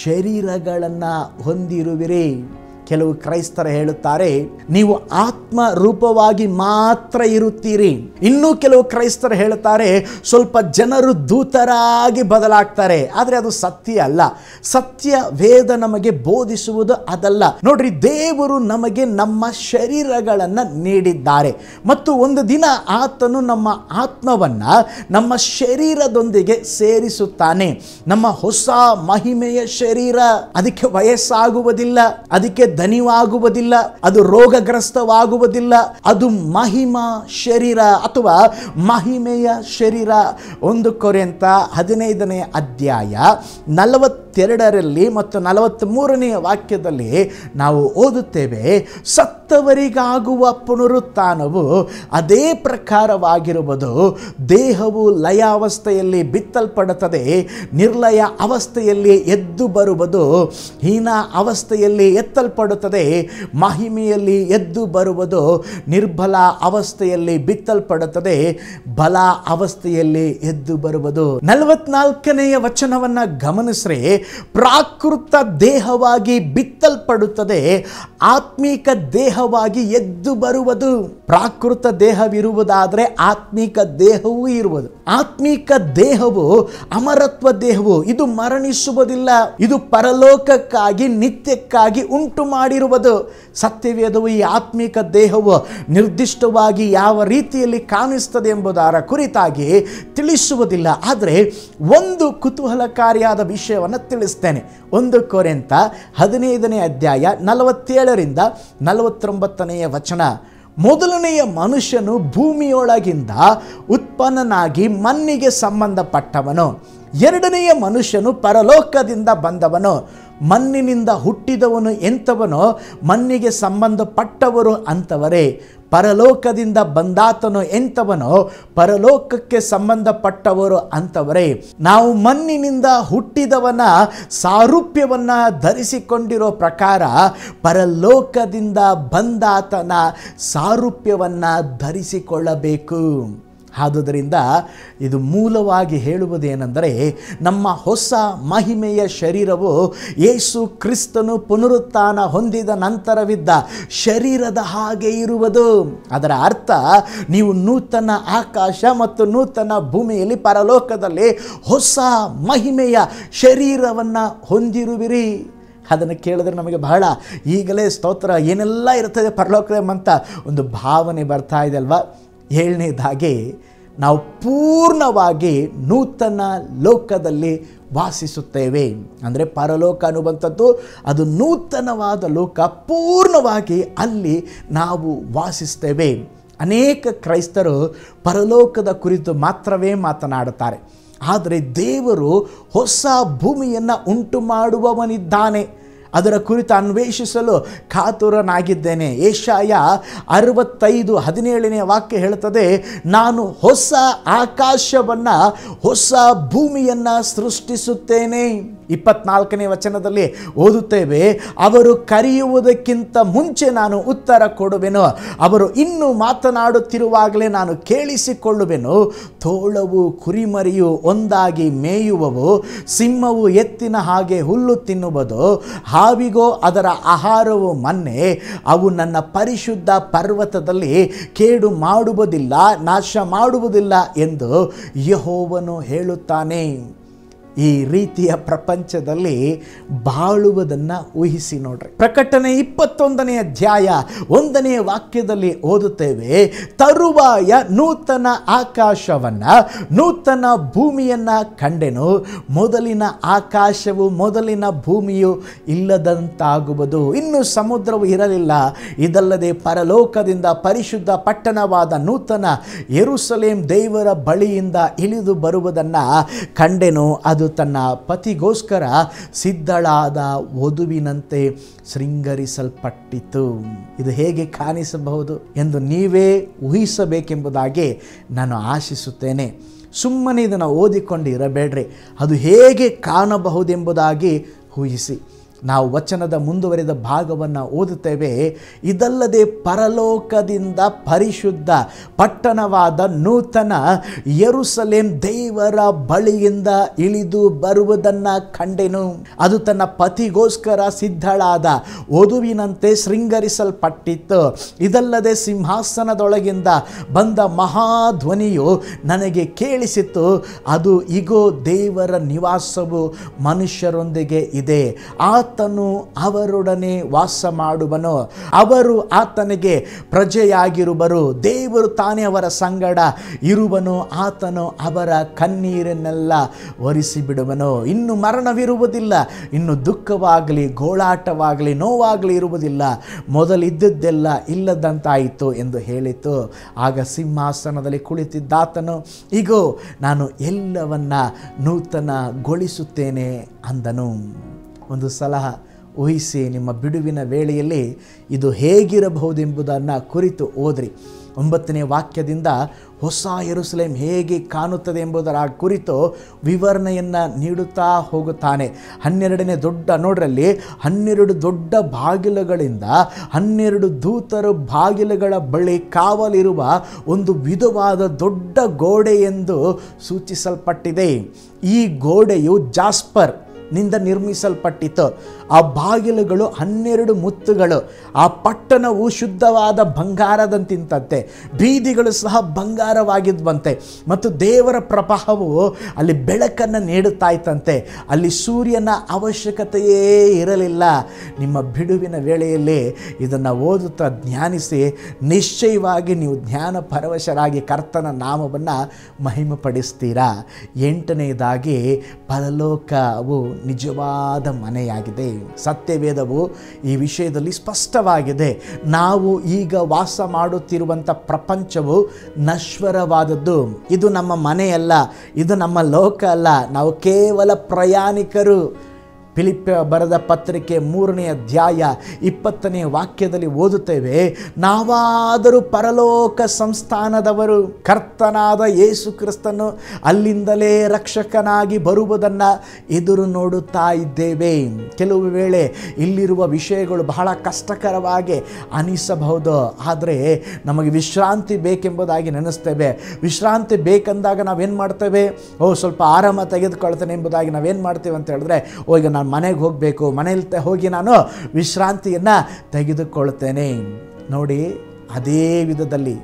ಶರೀರಗಳನ್ನು ಹೊಂದಿರುವಿರಿ ಕೆಲವು ಕ್ರೈಸ್ತರ ಹೇಳುತ್ತಾರೆ ನೀವು ಆತ್ಮ ರೂಪವಾಗಿ ಮಾತ್ರ ಇರುತ್ತೀರಿ ಇನ್ನೂ ಕೆಲವು ಕ್ರೈಸ್ತರು ಹೇಳುತ್ತಾರೆ ಸ್ವಲ್ಪ ಜನರು ದೂತರಾಗಿ ಬದಲಾಗ್ತಾರೆ ಆದರೆ ಅದು ಸತ್ಯ ಅಲ್ಲ ಸತ್ಯ ವೇದ ನಮಗೆ ಬೋಧಿಸುವುದು ಅದಲ್ಲ ನೋಡ್ರಿ ದೇವರು ನಮಗೆ ನಮ್ಮ ಶರೀರಗಳನ್ನು ನೀಡಿದ್ದಾರೆ ಮತ್ತು ಒಂದು ದಿನ ಆತನು ನಮ್ಮ ಆತ್ಮವನ್ನ ನಮ್ಮ ಶರೀರದೊಂದಿಗೆ ಸೇರಿಸುತ್ತಾನೆ ನಮ್ಮ ಹೊಸ ಮಹಿಮೆಯ ಶರೀರ ಅದಕ್ಕೆ ವಯಸ್ಸಾಗುವುದಿಲ್ಲ ಅದಕ್ಕೆ ದನಿವಾಗುವುದಿಲ್ಲ ಅದು ರೋಗಗ್ರಸ್ತವಾಗುವುದಿಲ್ಲ ಅದು ಮಹಿಮಾ ಶರೀರ ಅಥವಾ ಮಹಿಮೆಯ ಶರೀರ ಒಂದು ಕೊರೆಂತ ಹದಿನೈದನೇ ಅಧ್ಯಾಯ ನಲವತ್ತೆರಡರಲ್ಲಿ ಮತ್ತು ನಲವತ್ತ್ಮೂರನೆಯ ವಾಕ್ಯದಲ್ಲಿ ನಾವು ಓದುತ್ತೇವೆ ಸತ್ತವರಿಗಾಗುವ ಪುನರುತ್ಥಾನವು ಅದೇ ಪ್ರಕಾರವಾಗಿರುವುದು ದೇಹವು ಲಯಾವಸ್ಥೆಯಲ್ಲಿ ಬಿತ್ತಲ್ಪಡುತ್ತದೆ ನಿರ್ಲಯ ಅವಸ್ಥೆಯಲ್ಲಿ ಎದ್ದು ಬರುವುದು ಹೀನ ಅವಸ್ಥೆಯಲ್ಲಿ ಎತ್ತಲ್ಪಡುತ್ತದೆ ಮಹಿಮೆಯಲ್ಲಿ ಎದ್ದು ಬರುವುದು ನಿರ್ಬಲ ಅವಸ್ಥೆಯಲ್ಲಿ ಬಿತ್ತಲ್ಪಡುತ್ತದೆ ಬಲ ಅವಸ್ಥೆಯಲ್ಲಿ ಎದ್ದು ಬರುವುದು ನಲವತ್ನಾಲ್ಕನೆಯ ವಚನವನ್ನ ಗಮನಿಸ್ರೆ ಪ್ರಾಕೃತ ದೇಹವಾಗಿ ಬಿತ್ತಲ್ಪಡುತ್ತದೆ ಆತ್ಮೀಕ ದೇಹವಾಗಿ ಎದ್ದು ಬರುವುದು ಪ್ರಾಕೃತ ದೇಹವಿರುವುದಾದರೆ ಆತ್ಮೀಕ ದೇಹವೂ ಇರುವುದು ಆತ್ಮೀಕ ದೇಹವು ಅಮರತ್ವ ದೇಹವು ಇದು ಮರಣಿಸುವುದಿಲ್ಲ ಇದು ಪರಲೋಕಕ್ಕಾಗಿ ನಿತ್ಯಕ್ಕಾಗಿ ಉಂಟು ಮಾಡಿರುವುದು ಸತ್ಯವೇದವು ಈ ಆತ್ಮಿಕ ದೇಹವು ನಿರ್ದಿಷ್ಟವಾಗಿ ಯಾವ ರೀತಿಯಲ್ಲಿ ಕಾಣಿಸ್ತದೆ ಎಂಬುದರ ಕುರಿತಾಗಿ ತಿಳಿಸುವುದಿಲ್ಲ ಆದರೆ ಒಂದು ಕುತೂಹಲಕಾರಿಯಾದ ವಿಷಯವನ್ನು ತಿಳಿಸ್ತೇನೆ ಒಂದು ಕೊರೆಂತ ಹದಿನೈದನೇ ಅಧ್ಯಾಯ ನಲವತ್ತೇಳರಿಂದ ನಲವತ್ತೊಂಬತ್ತನೆಯ ವಚನ ಮೊದಲನೆಯ ಮನುಷ್ಯನು ಭೂಮಿಯೊಳಗಿಂದ ಉತ್ಪನ್ನನಾಗಿ ಮಣ್ಣಿಗೆ ಸಂಬಂಧಪಟ್ಟವನು ಎರಡನೆಯ ಮನುಷ್ಯನು ಪರಲೋಕದಿಂದ ಬಂದವನು ಮಣ್ಣಿನಿಂದ ಹುಟ್ಟಿದವನು ಎಂಥವನೋ ಮಣ್ಣಿಗೆ ಸಂಬಂಧಪಟ್ಟವರು ಅಂತವರೇ ಪರಲೋಕದಿಂದ ಬಂದಾತನು ಎಂಥವನೋ ಪರಲೋಕಕ್ಕೆ ಸಂಬಂಧಪಟ್ಟವರು ಅಂತವರೇ ನಾವು ಮಣ್ಣಿನಿಂದ ಹುಟ್ಟಿದವನ ಸಾರೂಪ್ಯವನ್ನ ಧರಿಸಿಕೊಂಡಿರೋ ಪ್ರಕಾರ ಪರಲೋಕದಿಂದ ಬಂದಾತನ ಸಾರೂಪ್ಯವನ್ನ ಧರಿಸಿಕೊಳ್ಳಬೇಕು ಆದುದರಿಂದ ಇದು ಮೂಲವಾಗಿ ಹೇಳುವುದೇನೆಂದರೆ ನಮ್ಮ ಹೊಸ ಮಹಿಮೆಯ ಶರೀರವು ಯೇಸು ಕ್ರಿಸ್ತನು ಪುನರುತ್ಥಾನ ಹೊಂದಿದ ನಂತರವಿದ್ದ ಶರೀರದ ಹಾಗೆ ಇರುವುದು ಅದರ ಅರ್ಥ ನೀವು ನೂತನ ಆಕಾಶ ಮತ್ತು ನೂತನ ಭೂಮಿಯಲ್ಲಿ ಪರಲೋಕದಲ್ಲಿ ಹೊಸ ಮಹಿಮೆಯ ಶರೀರವನ್ನು ಹೊಂದಿರುವಿರಿ ಅದನ್ನು ಕೇಳಿದ್ರೆ ನಮಗೆ ಬಹಳ ಈಗಲೇ ಸ್ತೋತ್ರ ಏನೆಲ್ಲ ಇರ್ತದೆ ಪರಲೋಕದಂತ ಒಂದು ಭಾವನೆ ಬರ್ತಾ ಇದೆ ಅಲ್ವಾ ಏಳನೇದಾಗಿ ನಾವು ಪೂರ್ಣವಾಗಿ ನೂತನ ಲೋಕದಲ್ಲಿ ವಾಸಿಸುತ್ತೇವೆ ಅಂದರೆ ಪರಲೋಕ ಅನ್ನುವಂಥದ್ದು ಅದು ನೂತನವಾದ ಲೋಕ ಪೂರ್ಣವಾಗಿ ಅಲ್ಲಿ ನಾವು ವಾಸಿಸ್ತೇವೆ ಅನೇಕ ಕ್ರೈಸ್ತರು ಪರಲೋಕದ ಕುರಿತು ಮಾತ್ರವೇ ಮಾತನಾಡುತ್ತಾರೆ ಆದರೆ ದೇವರು ಹೊಸ ಭೂಮಿಯನ್ನು ಉಂಟು ಮಾಡುವವನಿದ್ದಾನೆ ಅದರ ಕುರಿತು ಅನ್ವೇಷಿಸಲು ಕಾತುರನಾಗಿದ್ದೇನೆ ಏಷಾಯ ಅರವತ್ತೈದು ಹದಿನೇಳನೇ ವಾಕ್ಯ ಹೇಳುತ್ತದೆ ನಾನು ಹೊಸ ಆಕಾಶವನ್ನು ಹೊಸ ಭೂಮಿಯನ್ನು ಸೃಷ್ಟಿಸುತ್ತೇನೆ ಇಪ್ಪತ್ನಾಲ್ಕನೇ ವಚನದಲ್ಲಿ ಓದುತ್ತೇವೆ ಅವರು ಕರೆಯುವುದಕ್ಕಿಂತ ಮುಂಚೆ ನಾನು ಉತ್ತರ ಕೊಡುವೆನು ಅವರು ಇನ್ನೂ ಮಾತನಾಡುತ್ತಿರುವಾಗಲೇ ನಾನು ಕೇಳಿಸಿಕೊಳ್ಳುವೆನು ತೋಳವು ಕುರಿಮರಿಯು ಒಂದಾಗಿ ಮೇಯುವವು ಸಿಂಹವು ಎತ್ತಿನ ಹಾಗೆ ಹುಲ್ಲು ತಿನ್ನುವುದು ಹಾವಿಗೋ ಅದರ ಆಹಾರವು ಮನ್ನೆ ಅವು ನನ್ನ ಪರಿಶುದ್ಧ ಪರ್ವತದಲ್ಲಿ ಕೇಡು ಮಾಡುವುದಿಲ್ಲ ನಾಶ ಮಾಡುವುದಿಲ್ಲ ಎಂದು ಯಹೋವನು ಹೇಳುತ್ತಾನೆ ಈ ರೀತಿಯ ಪ್ರಪಂಚದಲ್ಲಿ ಬಾಳುವುದನ್ನು ಊಹಿಸಿ ನೋಡ್ರಿ ಪ್ರಕಟಣೆ ಇಪ್ಪತ್ತೊಂದನೇ ಅಧ್ಯಾಯ ಒಂದನೇ ವಾಕ್ಯದಲ್ಲಿ ಓದುತ್ತೇವೆ ತರುವಾಯ ನೂತನ ಆಕಾಶವನ್ನ ನೂತನ ಭೂಮಿಯನ್ನ ಕಂಡೆನು ಮೊದಲಿನ ಆಕಾಶವು ಮೊದಲಿನ ಭೂಮಿಯು ಇಲ್ಲದಂತಾಗುವುದು ಇನ್ನು ಸಮುದ್ರವು ಇರಲಿಲ್ಲ ಇದಲ್ಲದೆ ಪರಲೋಕದಿಂದ ಪರಿಶುದ್ಧ ಪಟ್ಟಣವಾದ ನೂತನ ಯೆರೂಸಲೇಮ್ ದೇವರ ಬಳಿಯಿಂದ ಇಳಿದು ಬರುವುದನ್ನು ಕಂಡೆನು ಅದು ತನ್ನ ಪತಿಗೋಸ್ಕರ ಸಿದ್ಧಳಾದ ವಧುವಿನಂತೆ ಶೃಂಗರಿಸಲ್ಪಟ್ಟಿತು ಇದು ಹೇಗೆ ಕಾಣಿಸಬಹುದು ಎಂದು ನೀವೇ ಊಹಿಸಬೇಕೆಂಬುದಾಗಿ ನಾನು ಆಶಿಸುತ್ತೇನೆ ಸುಮ್ಮನೆ ಇದನ್ನು ಓದಿಕೊಂಡು ಇರಬೇಡ್ರಿ ಅದು ಹೇಗೆ ಕಾಣಬಹುದೆಂಬುದಾಗಿ ಊಹಿಸಿ ನಾವು ವಚನದ ಮುಂದುವರೆದ ಭಾಗವನ್ನು ಓದುತ್ತೇವೆ ಇದಲ್ಲದೆ ಪರಲೋಕದಿಂದ ಪರಿಶುದ್ಧ ಪಟ್ಟಣವಾದ ನೂತನ ಯರುಸಲೇಂ ದೇವರ ಬಳಿಯಿಂದ ಇಳಿದು ಬರುವುದನ್ನು ಕಂಡೆನು ಅದು ತನ್ನ ಪತಿಗೋಸ್ಕರ ಸಿದ್ಧಳಾದ ವಧುವಿನಂತೆ ಶೃಂಗರಿಸಲ್ಪಟ್ಟಿತ್ತು ಇದಲ್ಲದೆ ಸಿಂಹಾಸನದೊಳಗಿಂದ ಬಂದ ಮಹಾಧ್ವನಿಯು ನನಗೆ ಕೇಳಿಸಿತು ಅದು ಇಗೋ ದೇವರ ನಿವಾಸವು ಮನುಷ್ಯರೊಂದಿಗೆ ಇದೆ ಆತನು ಅವರೊಡನೆ ವಾಸ ಮಾಡುವನು ಅವರು ಆತನಿಗೆ ಪ್ರಜೆಯಾಗಿರುವರು ದೇವರು ತಾನೇ ಅವರ ಸಂಗಡ ಇರುವನು ಆತನು ಅವರ ಕಣ್ಣೀರನ್ನೆಲ್ಲ ಒರೆಸಿಬಿಡುವನು ಇನ್ನು ಮರಣವಿರುವುದಿಲ್ಲ ಇನ್ನು ದುಃಖವಾಗಲಿ ಗೋಳಾಟವಾಗಲಿ ನೋವಾಗಲಿ ಇರುವುದಿಲ್ಲ ಮೊದಲಿದ್ದದ್ದೆಲ್ಲ ಇಲ್ಲದಂತಾಯಿತು ಎಂದು ಹೇಳಿತು ಆಗ ಸಿಂಹಾಸನದಲ್ಲಿ ಕುಳಿತಿದ್ದಾತನು ಈಗೋ ನಾನು ಎಲ್ಲವನ್ನ ನೂತನಗೊಳಿಸುತ್ತೇನೆ ಅಂದನು ಒಂದು ಸಲಹ ಊಹಿಸಿ ನಿಮ್ಮ ಬಿಡುವಿನ ವೇಳೆಯಲ್ಲಿ ಇದು ಹೇಗಿರಬಹುದೆಂಬುದನ್ನು ಕುರಿತು ಓದ್ರಿ ಒಂಬತ್ತನೇ ವಾಕ್ಯದಿಂದ ಹೊಸ ಯೆರೂಸಲೇಮ್ ಹೇಗೆ ಕಾಣುತ್ತದೆ ಎಂಬುದರ ಕುರಿತು ವಿವರಣೆಯನ್ನು ನೀಡುತ್ತಾ ಹೋಗುತ್ತಾನೆ ಹನ್ನೆರಡನೇ ದೊಡ್ಡ ನೋಡ್ರಲ್ಲಿ ಹನ್ನೆರಡು ದೊಡ್ಡ ಬಾಗಿಲುಗಳಿಂದ ಹನ್ನೆರಡು ದೂತರು ಬಾಗಿಲುಗಳ ಬಳಿ ಕಾವಲಿರುವ ಒಂದು ವಿಧವಾದ ದೊಡ್ಡ ಗೋಡೆ ಎಂದು ಸೂಚಿಸಲ್ಪಟ್ಟಿದೆ ಈ ಗೋಡೆಯು ಜಾಸ್ಪರ್ ನಿಂದ ನಿರ್ಮಿಸಲ್ಪಟ್ಟಿತು ಆ ಬಾಗಿಲುಗಳು ಹನ್ನೆರಡು ಮುತ್ತುಗಳು ಆ ಪಟ್ಟಣವು ಶುದ್ಧವಾದ ಬಂಗಾರದಂತಿಂತಂತೆ ಬೀದಿಗಳು ಸಹ ಬಂಗಾರವಾಗಿದ್ವಂತೆ ಮತ್ತು ದೇವರ ಪ್ರವಾಹವು ಅಲ್ಲಿ ಬೆಳಕನ್ನು ನೀಡುತ್ತಾ ಇತ್ತಂತೆ ಅಲ್ಲಿ ಸೂರ್ಯನ ಅವಶ್ಯಕತೆಯೇ ಇರಲಿಲ್ಲ ನಿಮ್ಮ ಬಿಡುವಿನ ವೇಳೆಯಲ್ಲಿ ಇದನ್ನು ಓದುತ್ತಾ ಧ್ಯಾನಿಸಿ ನಿಶ್ಚಯವಾಗಿ ನೀವು ಜ್ಞಾನ ಪರವಶರಾಗಿ ಕರ್ತನ ನಾಮವನ್ನು ಮಹಿಮೆಪಡಿಸ್ತೀರಾ ಎಂಟನೆಯದಾಗಿ ಪರಲೋಕವು ನಿಜವಾದ ಮನೆಯಾಗಿದೆ ಸತ್ಯವೇದವು ಈ ವಿಷಯದಲ್ಲಿ ಸ್ಪಷ್ಟವಾಗಿದೆ ನಾವು ಈಗ ವಾಸ ಮಾಡುತ್ತಿರುವಂಥ ಪ್ರಪಂಚವು ನಶ್ವರವಾದದ್ದು ಇದು ನಮ್ಮ ಮನೆಯಲ್ಲ ಇದು ನಮ್ಮ ಲೋಕ ಅಲ್ಲ ನಾವು ಕೇವಲ ಪ್ರಯಾಣಿಕರು ಫಿಲಿಪ್ಪ ಬರೆದ ಪತ್ರಿಕೆ ಮೂರನೇ ಅಧ್ಯಾಯ ಇಪ್ಪತ್ತನೇ ವಾಕ್ಯದಲ್ಲಿ ಓದುತ್ತೇವೆ ನಾವಾದರೂ ಪರಲೋಕ ಸಂಸ್ಥಾನದವರು ಕರ್ತನಾದ ಯೇಸು ಕ್ರಿಸ್ತನು ಅಲ್ಲಿಂದಲೇ ರಕ್ಷಕನಾಗಿ ಬರುವುದನ್ನು ಎದುರು ನೋಡುತ್ತಾ ಇದ್ದೇವೆ ಕೆಲವು ವೇಳೆ ಇಲ್ಲಿರುವ ವಿಷಯಗಳು ಬಹಳ ಕಷ್ಟಕರವಾಗಿ ಅನಿಸಬಹುದು ಆದರೆ ನಮಗೆ ವಿಶ್ರಾಂತಿ ಬೇಕೆಂಬುದಾಗಿ ನೆನೆಸ್ತೇವೆ ವಿಶ್ರಾಂತಿ ಬೇಕೆಂದಾಗ ನಾವೇನು ಮಾಡ್ತೇವೆ ಓ ಸ್ವಲ್ಪ ಆರಾಮ ತೆಗೆದುಕೊಳ್ತೇನೆ ಎಂಬುದಾಗಿ ನಾವೇನು ಮಾಡ್ತೇವೆ ಅಂತ ಹೇಳಿದ್ರೆ ಓ ಈಗ ನಾನು ಮನೆಗೆ ಹೋಗಬೇಕು ಮನೇಲಿ ತ- ಹೋಗಿ ನಾನು ವಿಶ್ರಾಂತಿಯನ್ನು ತೆಗೆದುಕೊಳ್ತೇನೆ ನೋಡಿ ಅದೇ ವಿಧದಲ್ಲಿ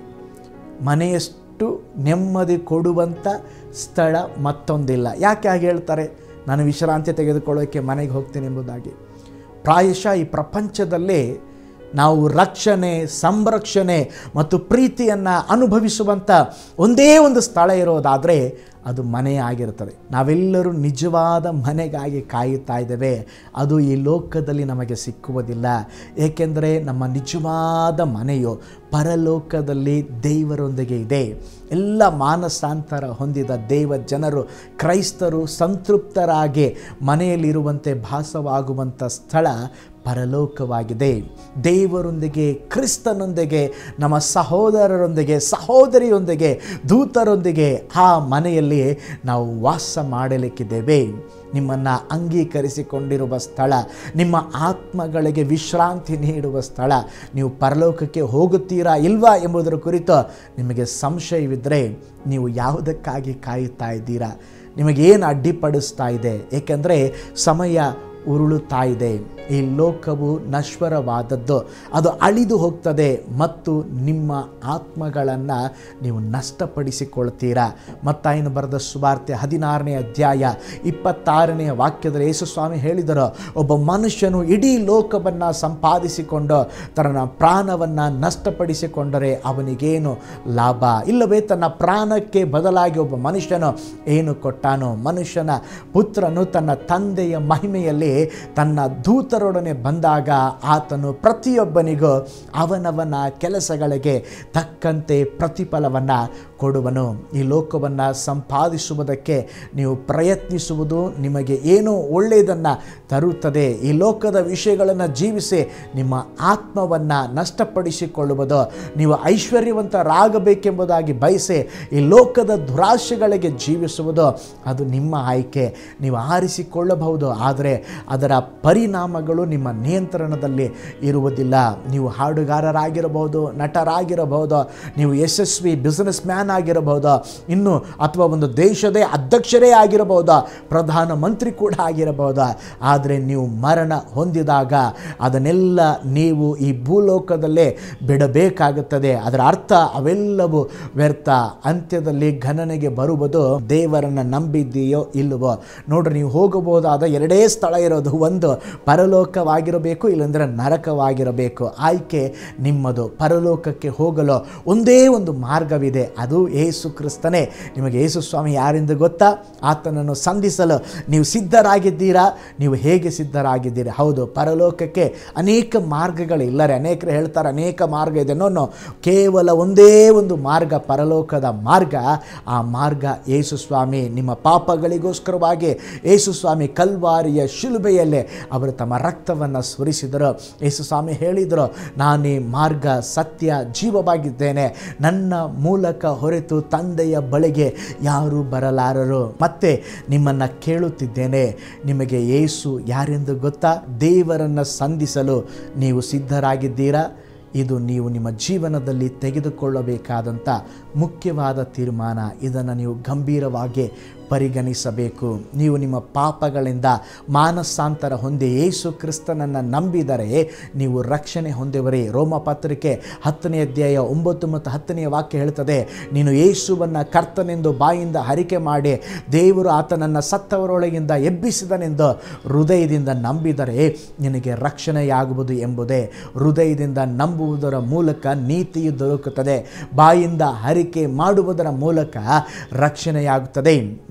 ಮನೆಯಷ್ಟು ನೆಮ್ಮದಿ ಕೊಡುವಂಥ ಸ್ಥಳ ಮತ್ತೊಂದಿಲ್ಲ ಯಾಕೆ ಹಾಗೆ ಹೇಳ್ತಾರೆ ನಾನು ವಿಶ್ರಾಂತಿ ತೆಗೆದುಕೊಳ್ಳೋಕ್ಕೆ ಮನೆಗೆ ಹೋಗ್ತೀನಿ ಎಂಬುದಾಗಿ ಪ್ರಾಯಶಃ ಈ ಪ್ರಪಂಚದಲ್ಲಿ ನಾವು ರಕ್ಷಣೆ ಸಂರಕ್ಷಣೆ ಮತ್ತು ಪ್ರೀತಿಯನ್ನು ಅನುಭವಿಸುವಂಥ ಒಂದೇ ಒಂದು ಸ್ಥಳ ಇರೋದಾದರೆ ಅದು ಮನೆ ಆಗಿರುತ್ತದೆ ನಾವೆಲ್ಲರೂ ನಿಜವಾದ ಮನೆಗಾಗಿ ಕಾಯುತ್ತಾ ಇದ್ದೇವೆ ಅದು ಈ ಲೋಕದಲ್ಲಿ ನಮಗೆ ಸಿಕ್ಕುವುದಿಲ್ಲ ಏಕೆಂದರೆ ನಮ್ಮ ನಿಜವಾದ ಮನೆಯು ಪರಲೋಕದಲ್ಲಿ ದೇವರೊಂದಿಗೆ ಇದೆ ಎಲ್ಲ ಮಾನಸಾಂತರ ಹೊಂದಿದ ದೇವ ಜನರು ಕ್ರೈಸ್ತರು ಸಂತೃಪ್ತರಾಗಿ ಮನೆಯಲ್ಲಿರುವಂತೆ ಭಾಸವಾಗುವಂಥ ಸ್ಥಳ ಪರಲೋಕವಾಗಿದೆ ದೇವರೊಂದಿಗೆ ಕ್ರಿಸ್ತನೊಂದಿಗೆ ನಮ್ಮ ಸಹೋದರರೊಂದಿಗೆ ಸಹೋದರಿಯೊಂದಿಗೆ ದೂತರೊಂದಿಗೆ ಆ ಮನೆಯಲ್ಲಿ ನಾವು ವಾಸ ಮಾಡಲಿಕ್ಕಿದ್ದೇವೆ ನಿಮ್ಮನ್ನು ಅಂಗೀಕರಿಸಿಕೊಂಡಿರುವ ಸ್ಥಳ ನಿಮ್ಮ ಆತ್ಮಗಳಿಗೆ ವಿಶ್ರಾಂತಿ ನೀಡುವ ಸ್ಥಳ ನೀವು ಪರಲೋಕಕ್ಕೆ ಹೋಗುತ್ತೀರಾ ಇಲ್ವಾ ಎಂಬುದರ ಕುರಿತು ನಿಮಗೆ ಸಂಶಯವಿದ್ದರೆ ನೀವು ಯಾವುದಕ್ಕಾಗಿ ಕಾಯುತ್ತಾ ಇದ್ದೀರಾ ನಿಮಗೇನು ಅಡ್ಡಿಪಡಿಸ್ತಾ ಇದೆ ಏಕೆಂದರೆ ಸಮಯ ಉರುಳುತ್ತಾ ಇದೆ ಈ ಲೋಕವು ನಶ್ವರವಾದದ್ದು ಅದು ಅಳಿದು ಹೋಗ್ತದೆ ಮತ್ತು ನಿಮ್ಮ ಆತ್ಮಗಳನ್ನು ನೀವು ನಷ್ಟಪಡಿಸಿಕೊಳ್ತೀರಾ ಮತ್ತಾಯನು ಬರೆದ ಸುವಾರ್ತೆ ಹದಿನಾರನೇ ಅಧ್ಯಾಯ ಇಪ್ಪತ್ತಾರನೆಯ ವಾಕ್ಯದಲ್ಲಿ ಯೇಸುಸ್ವಾಮಿ ಹೇಳಿದರು ಒಬ್ಬ ಮನುಷ್ಯನು ಇಡೀ ಲೋಕವನ್ನು ಸಂಪಾದಿಸಿಕೊಂಡು ತನ್ನ ಪ್ರಾಣವನ್ನು ನಷ್ಟಪಡಿಸಿಕೊಂಡರೆ ಅವನಿಗೇನು ಲಾಭ ಇಲ್ಲವೇ ತನ್ನ ಪ್ರಾಣಕ್ಕೆ ಬದಲಾಗಿ ಒಬ್ಬ ಮನುಷ್ಯನು ಏನು ಕೊಟ್ಟಾನೋ ಮನುಷ್ಯನ ಪುತ್ರನು ತನ್ನ ತಂದೆಯ ಮಹಿಮೆಯಲ್ಲಿ ತನ್ನ ದೂತರೊಡನೆ ಬಂದಾಗ ಆತನು ಪ್ರತಿಯೊಬ್ಬನಿಗೂ ಅವನವನ ಕೆಲಸಗಳಿಗೆ ತಕ್ಕಂತೆ ಪ್ರತಿಫಲವನ್ನು ಕೊಡುವನು ಈ ಲೋಕವನ್ನು ಸಂಪಾದಿಸುವುದಕ್ಕೆ ನೀವು ಪ್ರಯತ್ನಿಸುವುದು ನಿಮಗೆ ಏನೋ ಒಳ್ಳೆಯದನ್ನು ತರುತ್ತದೆ ಈ ಲೋಕದ ವಿಷಯಗಳನ್ನು ಜೀವಿಸಿ ನಿಮ್ಮ ಆತ್ಮವನ್ನು ನಷ್ಟಪಡಿಸಿಕೊಳ್ಳುವುದು ನೀವು ಐಶ್ವರ್ಯವಂತರಾಗಬೇಕೆಂಬುದಾಗಿ ಬಯಸಿ ಈ ಲೋಕದ ದುರಾಶೆಗಳಿಗೆ ಜೀವಿಸುವುದು ಅದು ನಿಮ್ಮ ಆಯ್ಕೆ ನೀವು ಆರಿಸಿಕೊಳ್ಳಬಹುದು ಆದರೆ ಅದರ ಪರಿಣಾಮಗಳು ನಿಮ್ಮ ನಿಯಂತ್ರಣದಲ್ಲಿ ಇರುವುದಿಲ್ಲ ನೀವು ಹಾಡುಗಾರರಾಗಿರಬಹುದು ನಟರಾಗಿರಬಹುದು ನೀವು ಯಶಸ್ವಿ ಬಿಸ್ನೆಸ್ ಮ್ಯಾನ್ ಆಗಿರಬಹುದು ಇನ್ನು ಅಥವಾ ಒಂದು ದೇಶದೇ ಅಧ್ಯಕ್ಷರೇ ಆಗಿರಬಹುದು ಪ್ರಧಾನಮಂತ್ರಿ ಕೂಡ ಆಗಿರಬಹುದು ಆದರೆ ನೀವು ಮರಣ ಹೊಂದಿದಾಗ ಅದನ್ನೆಲ್ಲ ನೀವು ಈ ಭೂಲೋಕದಲ್ಲೇ ಬಿಡಬೇಕಾಗುತ್ತದೆ ಅದರ ಅರ್ಥ ಅವೆಲ್ಲವೂ ವ್ಯರ್ಥ ಅಂತ್ಯದಲ್ಲಿ ಗಣನೆಗೆ ಬರುವುದು ದೇವರನ್ನು ನಂಬಿದ್ದೀಯೋ ಇಲ್ಲವೋ ನೋಡ್ರಿ ನೀವು ಹೋಗಬಹುದಾದ ಎರಡೇ ಸ್ಥಳ ಇರೋದು ಒಂದು ಪರಲೋಕವಾಗಿರಬೇಕು ಇಲ್ಲಂದ್ರೆ ನರಕವಾಗಿರಬೇಕು ಆಯ್ಕೆ ನಿಮ್ಮದು ಪರಲೋಕಕ್ಕೆ ಹೋಗಲು ಒಂದೇ ಒಂದು ಮಾರ್ಗವಿದೆ ಅದು ಏಸು ಕ್ರಿಸ್ತನೇ ನಿಮಗೆ ಯೇಸು ಸ್ವಾಮಿ ಯಾರೆಂದು ಗೊತ್ತಾ ಆತನನ್ನು ಸಂಧಿಸಲು ನೀವು ಸಿದ್ಧರಾಗಿದ್ದೀರಾ ನೀವು ಹೇಗೆ ಸಿದ್ಧರಾಗಿದ್ದೀರಿ ಹೌದು ಪರಲೋಕಕ್ಕೆ ಅನೇಕ ಮಾರ್ಗಗಳಿಲ್ಲರೆ ಅನೇಕರು ಹೇಳ್ತಾರೆ ಅನೇಕ ಮಾರ್ಗ ಇದೆ ನೋ ನೋ ಕೇವಲ ಒಂದೇ ಒಂದು ಮಾರ್ಗ ಪರಲೋಕದ ಮಾರ್ಗ ಆ ಮಾರ್ಗ ಯೇಸು ಸ್ವಾಮಿ ನಿಮ್ಮ ಪಾಪಗಳಿಗೋಸ್ಕರವಾಗಿ ಯೇಸು ಸ್ವಾಮಿ ಕಲ್ವಾರಿಯ ಶಿಲುಬೆಯಲ್ಲೇ ಅವರು ತಮ್ಮ ರಕ್ತವನ್ನು ಸುರಿಸಿದರು ಯೇಸು ಸ್ವಾಮಿ ಹೇಳಿದರು ನಾನೇ ಮಾರ್ಗ ಸತ್ಯ ಜೀವವಾಗಿದ್ದೇನೆ ನನ್ನ ಮೂಲಕ ಹೊರತು ತಂದೆಯ ಬಳಿಗೆ ಯಾರೂ ಬರಲಾರರು ಮತ್ತೆ ನಿಮ್ಮನ್ನು ಕೇಳುತ್ತಿದ್ದೇನೆ ನಿಮಗೆ ಯೇಸು ಯಾರೆಂದು ಗೊತ್ತಾ ದೇವರನ್ನು ಸಂಧಿಸಲು ನೀವು ಸಿದ್ಧರಾಗಿದ್ದೀರಾ ಇದು ನೀವು ನಿಮ್ಮ ಜೀವನದಲ್ಲಿ ತೆಗೆದುಕೊಳ್ಳಬೇಕಾದಂಥ ಮುಖ್ಯವಾದ ತೀರ್ಮಾನ ಇದನ್ನು ನೀವು ಗಂಭೀರವಾಗಿ ಪರಿಗಣಿಸಬೇಕು ನೀವು ನಿಮ್ಮ ಪಾಪಗಳಿಂದ ಮಾನಸಾಂತರ ಹೊಂದಿ ಯೇಸು ಕ್ರಿಸ್ತನನ್ನು ನಂಬಿದರೆ ನೀವು ರಕ್ಷಣೆ ಹೊಂದಿವರಿ ರೋಮ ಪತ್ರಿಕೆ ಹತ್ತನೇ ಅಧ್ಯಾಯ ಒಂಬತ್ತು ಮತ್ತು ಹತ್ತನೆಯ ವಾಕ್ಯ ಹೇಳ್ತದೆ ನೀನು ಯೇಸುವನ್ನು ಕರ್ತನೆಂದು ಬಾಯಿಂದ ಹರಿಕೆ ಮಾಡಿ ದೇವರು ಆತನನ್ನು ಸತ್ತವರೊಳಗಿಂದ ಎಬ್ಬಿಸಿದನೆಂದು ಹೃದಯದಿಂದ ನಂಬಿದರೆ ನಿನಗೆ ರಕ್ಷಣೆಯಾಗುವುದು ಎಂಬುದೇ ಹೃದಯದಿಂದ ನಂಬುವುದರ ಮೂಲಕ ನೀತಿಯು ದೊರಕುತ್ತದೆ ಬಾಯಿಂದ ಹರಿಕೆ ಮಾಡುವುದರ ಮೂಲಕ ರಕ್ಷಣೆಯಾಗುತ್ತದೆ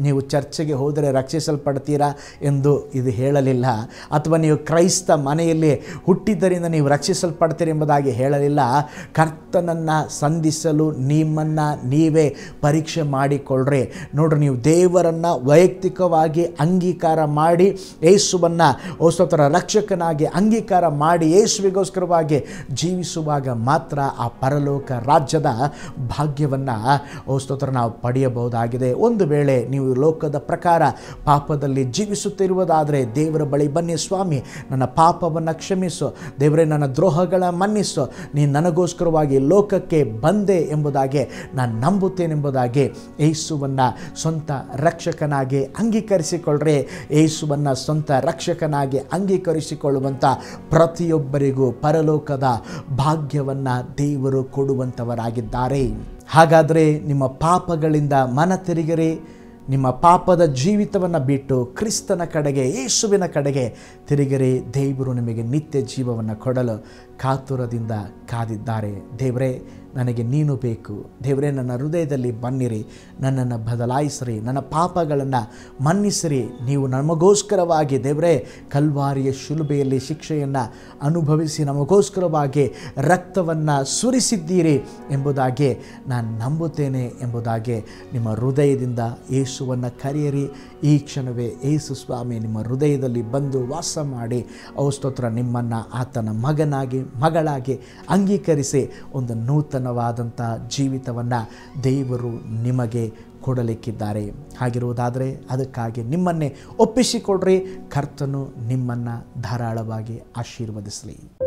ನೀವು ಚರ್ಚೆಗೆ ಹೋದರೆ ರಕ್ಷಿಸಲ್ಪಡ್ತೀರಾ ಎಂದು ಇದು ಹೇಳಲಿಲ್ಲ ಅಥವಾ ನೀವು ಕ್ರೈಸ್ತ ಮನೆಯಲ್ಲಿ ಹುಟ್ಟಿದ್ದರಿಂದ ನೀವು ರಕ್ಷಿಸಲ್ಪಡ್ತೀರಿ ಎಂಬುದಾಗಿ ಹೇಳಲಿಲ್ಲ ಕರ್ತನನ್ನು ಸಂಧಿಸಲು ನಿಮ್ಮನ್ನು ನೀವೇ ಪರೀಕ್ಷೆ ಮಾಡಿಕೊಳ್ಳ್ರಿ ನೋಡ್ರಿ ನೀವು ದೇವರನ್ನು ವೈಯಕ್ತಿಕವಾಗಿ ಅಂಗೀಕಾರ ಮಾಡಿ ಯೇಸುವನ್ನು ಓಸ್ತೋತ್ರ ರಕ್ಷಕನಾಗಿ ಅಂಗೀಕಾರ ಮಾಡಿ ಯೇಸುವಿಗೋಸ್ಕರವಾಗಿ ಜೀವಿಸುವಾಗ ಮಾತ್ರ ಆ ಪರಲೋಕ ರಾಜ್ಯದ ಭಾಗ್ಯವನ್ನು ಓಸ್ತೋತ್ರ ನಾವು ಪಡೆಯಬಹುದಾಗಿದೆ ಒಂದು ವೇಳೆ ನೀವು ಲೋಕದ ಪ್ರಕಾರ ಪಾಪದಲ್ಲಿ ಜೀವಿಸುತ್ತಿರುವುದಾದರೆ ದೇವರ ಬಳಿ ಬನ್ನಿ ಸ್ವಾಮಿ ನನ್ನ ಪಾಪವನ್ನು ಕ್ಷಮಿಸು ದೇವರೇ ನನ್ನ ದ್ರೋಹಗಳ ಮನ್ನಿಸು ನೀನು ನನಗೋಸ್ಕರವಾಗಿ ಲೋಕಕ್ಕೆ ಬಂದೆ ಎಂಬುದಾಗಿ ನಾನು ನಂಬುತ್ತೇನೆಂಬುದಾಗಿ ಯೇಸುವನ್ನು ಸ್ವಂತ ರಕ್ಷಕನಾಗಿ ಅಂಗೀಕರಿಸಿಕೊಳ್ಳ್ರೆ ಯೇಸುವನ್ನು ಸ್ವಂತ ರಕ್ಷಕನಾಗಿ ಅಂಗೀಕರಿಸಿಕೊಳ್ಳುವಂಥ ಪ್ರತಿಯೊಬ್ಬರಿಗೂ ಪರಲೋಕದ ಭಾಗ್ಯವನ್ನು ದೇವರು ಕೊಡುವಂಥವರಾಗಿದ್ದಾರೆ ಹಾಗಾದರೆ ನಿಮ್ಮ ಪಾಪಗಳಿಂದ ಮನ ತಿರುಗಿರಿ ನಿಮ್ಮ ಪಾಪದ ಜೀವಿತವನ್ನು ಬಿಟ್ಟು ಕ್ರಿಸ್ತನ ಕಡೆಗೆ ಯೇಸುವಿನ ಕಡೆಗೆ ತಿರುಗಿರಿ ದೇವರು ನಿಮಗೆ ನಿತ್ಯ ಜೀವವನ್ನು ಕೊಡಲು ಕಾತುರದಿಂದ ಕಾದಿದ್ದಾರೆ ದೇವರೇ ನನಗೆ ನೀನು ಬೇಕು ದೇವರೇ ನನ್ನ ಹೃದಯದಲ್ಲಿ ಬನ್ನಿರಿ ನನ್ನನ್ನು ಬದಲಾಯಿಸಿರಿ ನನ್ನ ಪಾಪಗಳನ್ನು ಮನ್ನಿಸಿರಿ ನೀವು ನಮಗೋಸ್ಕರವಾಗಿ ದೇವರೇ ಕಲ್ವಾರಿಯ ಶಿಲುಬೆಯಲ್ಲಿ ಶಿಕ್ಷೆಯನ್ನು ಅನುಭವಿಸಿ ನಮಗೋಸ್ಕರವಾಗಿ ರಕ್ತವನ್ನು ಸುರಿಸಿದ್ದೀರಿ ಎಂಬುದಾಗಿ ನಾನು ನಂಬುತ್ತೇನೆ ಎಂಬುದಾಗಿ ನಿಮ್ಮ ಹೃದಯದಿಂದ ಯೇಸುವನ್ನು ಕರೆಯಿರಿ ಈ ಕ್ಷಣವೇ ಯೇಸು ಸ್ವಾಮಿ ನಿಮ್ಮ ಹೃದಯದಲ್ಲಿ ಬಂದು ವಾಸ ಮಾಡಿ ಔಸ್ತೋತ್ರ ನಿಮ್ಮನ್ನು ಆತನ ಮಗನಾಗಿ ಮಗಳಾಗಿ ಅಂಗೀಕರಿಸಿ ಒಂದು ನೂತನವಾದಂಥ ಜೀವಿತವನ್ನು ದೇವರು ನಿಮಗೆ ಕೊಡಲಿಕ್ಕಿದ್ದಾರೆ ಹಾಗಿರುವುದಾದರೆ ಅದಕ್ಕಾಗಿ ನಿಮ್ಮನ್ನೇ ಒಪ್ಪಿಸಿಕೊಡ್ರಿ ಕರ್ತನು ನಿಮ್ಮನ್ನು ಧಾರಾಳವಾಗಿ ಆಶೀರ್ವದಿಸಲಿ